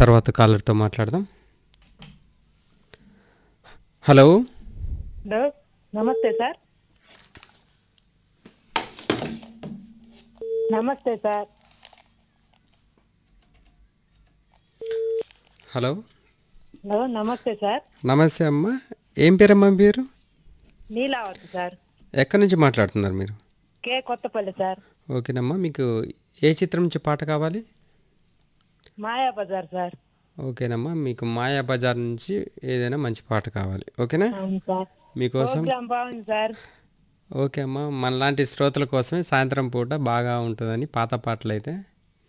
తర్వాత కాలర్తో మాట్లాడదాం హలో హలో నమస్తే సార్ నమస్తే సార్ హలో హలో నమస్తే సార్ నమస్తే అమ్మ ఏం పేరమ్మా మీ పేరు నీలావతి సార్ ఎక్కడి నుంచి మాట్లాడుతున్నారు మీరు కే కొత్తపల్లి సార్ ఓకేనమ్మా మీకు ఏ చిత్రం నుంచి పాట కావాలి మాయా బజార్ సార్ ఓకేనమ్మా మీకు మాయా బజార్ నుంచి ఏదైనా మంచి పాట కావాలి ఓకేనా అవును సార్ మీకోసం ప్రోగ్రామ్ బాగుంది సార్ ఓకే అమ్మా మనలాంటి శ్రోతల కోసమే సాయంత్రం పూట బాగా ఉంటుందని పాత పాటలు అయితే